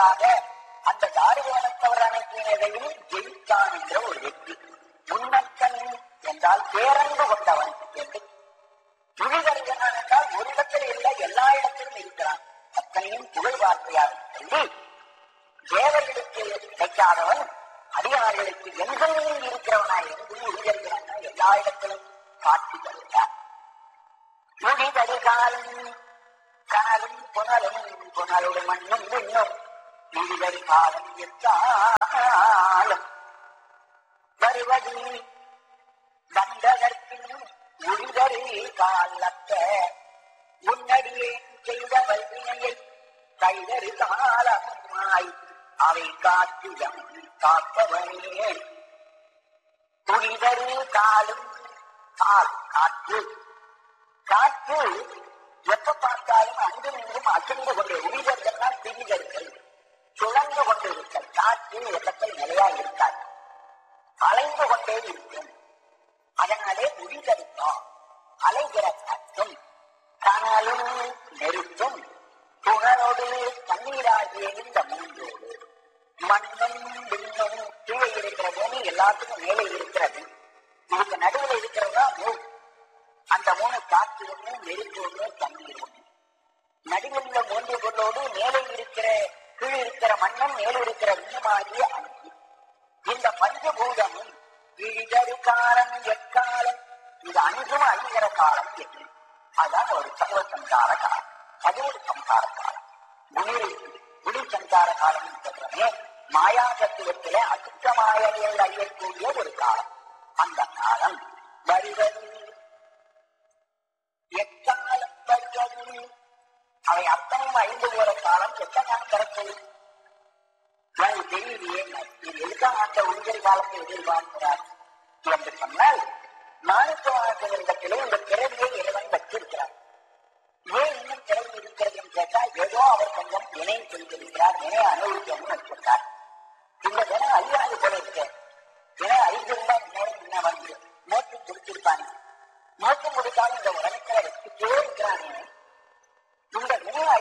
என்பதாக அந்த தாரிகோணத்தவர் அனுப்பினதையும் ஜெயித்தான் என்ற ஒரு வெற்றி முன்னக்கன் என்றால் பேரன்பு கொண்டவன் என்று துணிகரிகனான் என்றால் ஒரு இடத்தில் இல்லை எல்லா இடத்திலும் இருக்கிறான் அத்தனையும் புகழ் வார்த்தையாக சொல்லி தேவர்களுக்கு கிடைக்காதவன் அதிகாரிகளுக்கு எங்கெங்கும் இருக்கிறவனாய் இருந்து உயிரிழக்கிறான் எல்லா இடத்திலும் காட்சி தருகிறார் முடிதடிகாலும் கனலும் புனலும் புனலோடு மண்ணும் விண்ணும் முடிதடி காலம் எத்தாலும் வருவதி வந்ததற்கும் உரிதறி காலத்த முன்னடியே செய்த வல்வினையை கைதறி காலமாய் அவை காற்றிடம் காப்பவனே துணிதறி காலும் கால் காற்று காற்று எப்ப பார்த்தாலும் அங்கும் இங்கும் அசைந்து கொண்டே உயிர்கள் திரிதர்கள் சுழந்து கொண்டு இருக்க காற்று இடத்தில் நிலையா இருக்காது அலைந்து கொண்டே இருக்கும் அதனாலே உயிரிழந்தோம் அலைகிற காற்றும் கனலும் நெருப்பும் புகழோடு தண்ணீராகிய இந்த மூன்றோடு மண்ணும் விண்ணும் கீழே இருக்கிற பூமி எல்லாத்துக்கும் மேலே இருக்கிறது இதுக்கு நடுவில் இருக்கிறதா மூணு அந்த மூணு காற்று ஒண்ணு நெருப்பு ஒண்ணு தண்ணீர் ஒண்ணு நடுவில் உள்ள மூன்று பொருளோடு மேலே இருக்கிற கீழே இருக்கிற மண்ணும் மேலே இருக்கிற விண்ணுமாகிய அஞ்சு இந்த பஞ்சபூதமும் இழிதரு காலம் எக்காலம் இது அஞ்சும் அழிகிற காலம் என்று அதான் ஒரு சர்வ சங்கார காலம் அது ஒரு சம்சார காலம் குளிர் குளிர் சங்கார காலம் சொல்றமே மாயா தத்துவத்திலே அசுத்தமாயங்கள் அழியக்கூடிய ஒரு காலம் அந்த காலம் வருவது எக்காலம் வருவது அவை அத்தனையும் அழிந்து போற காலம் எத்தனை கிடக்குது எனக்கு தெரியலையே இது எதுக்காக அந்த உயிர் காலத்தை எதிர்பார்க்கிறார் என்று சொன்னால் மாணிக்கவாசகரிடத்திலே இந்த பிறவி